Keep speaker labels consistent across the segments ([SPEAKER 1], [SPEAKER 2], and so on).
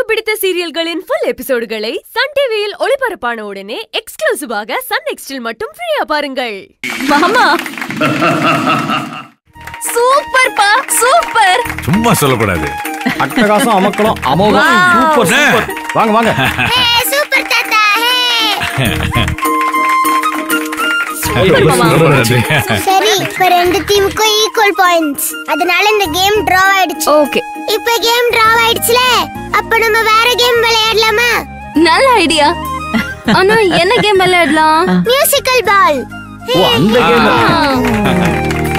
[SPEAKER 1] பிடித்த சீரியல்களின் full எபிசோடுகளை Sun டிவியில் ஒளிபரப்பான உடனே எக்ஸ்க்ளூசிவாக சன் நெக்ஸ்டில் மட்டும் ஃப்ரீயா பாருங்கள் மாமா சூப்பர் பா சூப்பர்
[SPEAKER 2] சும்மா சொல்லக்கூடாது
[SPEAKER 3] அட்டகாசம் அமக்கலம் அமோகம் சூப்பர் சூப்பர் வாங்க வாங்க
[SPEAKER 4] சூப்பர் தாத்தா சரி இப்ப ரெண்டு டீமுக்கும் ஈக்குவல் பாயிண்ட்ஸ் அதனால இந்த கேம் டிரா ஆயிடுச்சு
[SPEAKER 1] ஓகே
[SPEAKER 4] இப்ப கேம் டிரா ஆயிடுச்சுல அப்ப நம்ம வேற கேம் விளையாடலாமா
[SPEAKER 1] நல்ல ஐடியா ஆனா என்ன கேம் விளையாடலாம்
[SPEAKER 4] மியூசிக்கல் பால்
[SPEAKER 3] ஓ அந்த கேம்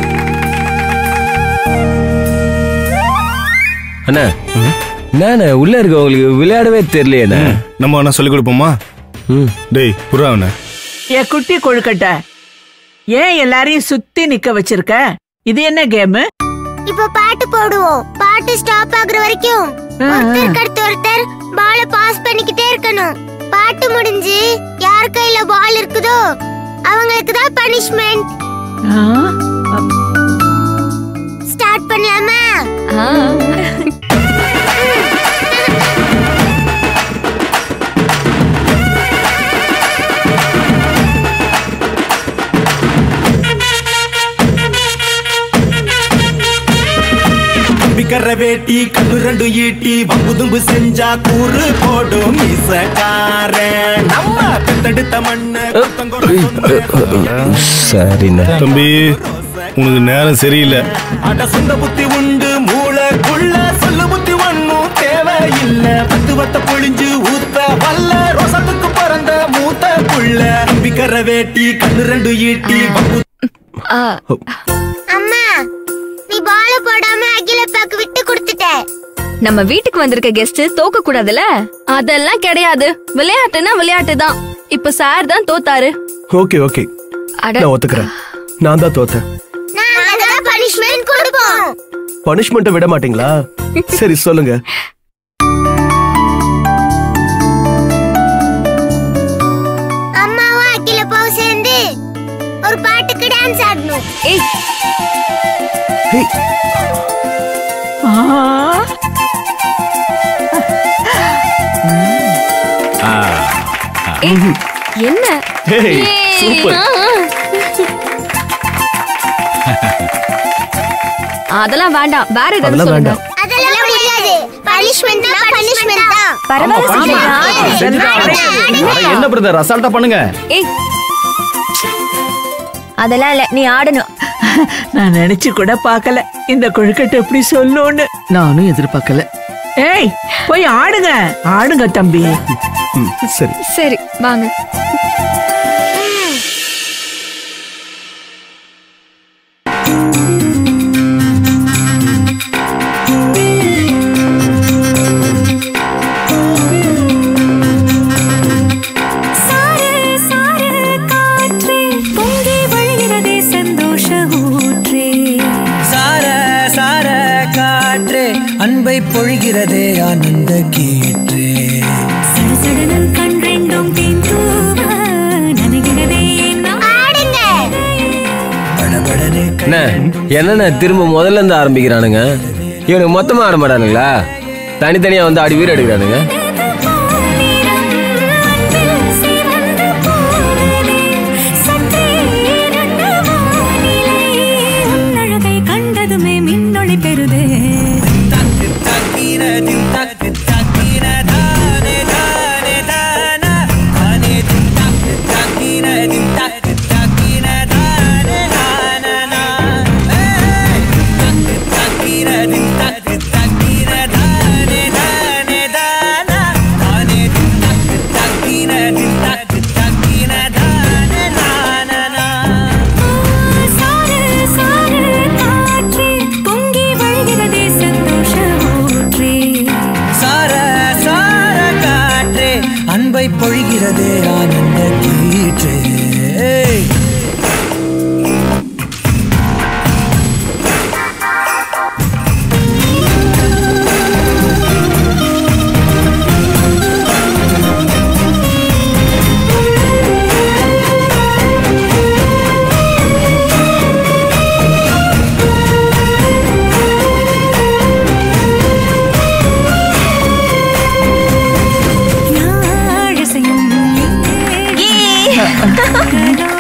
[SPEAKER 5] அண்ணா நானே உள்ள இருக்கவங்களுக்கு விளையாடவே தெரியலையேண்ணே
[SPEAKER 6] நம்ம வேணா சொல்லிக் கொடுப்போமா
[SPEAKER 5] ம்
[SPEAKER 6] டேய் புறா அவனை
[SPEAKER 7] ஏ குட்டி கொழுக்கட்டை ஏன் எல்லாரையும் சுத்தி நிக்க வச்சிருக்க இது என்ன கேம்
[SPEAKER 4] இப்ப பாட்டு போடுவோம் பாட்டு ஸ்டாப் ஆகுற வரைக்கும் ஒருத்தருக்கு அடுத்து ஒருத்தர் பால பாஸ் பண்ணிக்கிட்டே இருக்கணும் பாட்டு முடிஞ்சு யார் கையில பால் இருக்குதோ அவங்களுக்கு தான் பனிஷ்மெண்ட் ஸ்டார்ட் பண்ணலாமா
[SPEAKER 8] பிக்கற வேட்டி கண்ணு ரெண்டு ஈட்டி வம்புதும்பு செஞ்சா கூறு போடும் மீசக்காரன் நம்ம பெத்தெடுத்த மண்ணு
[SPEAKER 5] சரிண்ணே
[SPEAKER 6] தம்பி உனக்கு நேரம் சரியில்லை
[SPEAKER 8] அட சொந்த புத்தி உண்டு மூளைக்குள்ள சொல்லு புத்தி ஒண்ணும் தேவையில்ல பத்து வட்ட பொழிஞ்சு ஊத்த வல்ல ரோசத்துக்கு பிறந்த மூத்த புள்ள பிக்கற வேட்டி கண்ணு ரெண்டு ஈட்டி வம்பு
[SPEAKER 4] அம்மா நீ பால போடாம அகிலப்பாக்கு விட்டு கொடுத்துட்ட
[SPEAKER 1] நம்ம வீட்டுக்கு வந்திருக்க கெஸ்ட் தோக்க கூடாதுல அதெல்லாம் கிடையாது விளையாட்டுனா விளையாட்டு தான் இப்ப சார் தான் தோத்தாரு
[SPEAKER 9] ஓகே ஓகே
[SPEAKER 1] அட
[SPEAKER 9] நான் ஒத்துக்கிறேன் நான் தான் தோத்தேன்
[SPEAKER 4] நாங்க தான் பனிஷ்மெண்ட் கொடுப்போம்
[SPEAKER 9] பனிஷ்மெண்ட்டை விட மாட்டீங்களா சரி சொல்லுங்க
[SPEAKER 4] அம்மாவும் அகிலப்பாவும் சேர்ந்து ஒரு பாட்டுக்கு டான்ஸ் ஆடணும்
[SPEAKER 1] ஏய்
[SPEAKER 9] ஹே
[SPEAKER 1] ஏய், என்ன
[SPEAKER 9] ஹேய்
[SPEAKER 1] ஏய்,
[SPEAKER 9] சூப்பர்
[SPEAKER 1] ஆ, ஆ. அதெல்லாம் வேண்டாம் வேற ஏதாவது
[SPEAKER 9] அதெல்லாம்
[SPEAKER 1] சொல்லுங்க
[SPEAKER 9] வேண்டாம்
[SPEAKER 4] அதெல்லாம் முடியாது பனிஷ்மெண்ட் தான் பனிஷ்மெண்ட் தான்
[SPEAKER 1] பரவாயில்ல
[SPEAKER 3] அட, என்ன பிரதர் அசால்ட்டா பண்ணுங்க
[SPEAKER 1] ஏய் அதெல்லாம் இல்ல நீ ஆடணும்
[SPEAKER 7] நான் நினைச்சு கூட பார்க்கல இந்த கொழுக்கட்டை எப்படி சொல்லும்னு
[SPEAKER 9] நானும் எதிர்பார்க்கல
[SPEAKER 7] ஏய் போய் ஆடுங்க ஆடுங்க தம்பி
[SPEAKER 9] ம், சரி
[SPEAKER 1] சரி வாங்க
[SPEAKER 10] சார சார காற்றே அன்பை பொழிகிறதே ஆனந்த கீற்றே
[SPEAKER 4] ஆடுங்க
[SPEAKER 10] படபடனே கை
[SPEAKER 5] அண்ணே என்னண்ணே திரும்ப முதல்ல இருந்து ஆரம்பிக்கிறானுங்க இவனுக்கு மொத்தமா ஆட மாட்டானுங்களா தனித்தனியா வந்து ஆடி வீடு எடுக்கிறானுங்க
[SPEAKER 11] கண்டதுமே மின்னொளி பெறுதே
[SPEAKER 10] தக்கு தக்கின தில் தக்கு தக்கின தானே தானே தானா தானே தில் தக்கு தக்கின தில் தக்கு தக்கின தானே தானா ஏய் தக்கு தக்கின தில் தக்கு தக்கின தானே தானே தானா தானே தில் தக்கு தக்கின தில் தக்கு தக்கின தானே தானா
[SPEAKER 11] சாரு சாரு காற்றே பொங்கி வழிகிறதே சந்தோஷ ஊற்றே
[SPEAKER 10] சார சார காற்றே அன்பை பொழிகிறதே ஆனந்த கீற்றே
[SPEAKER 11] ஆ பகலோ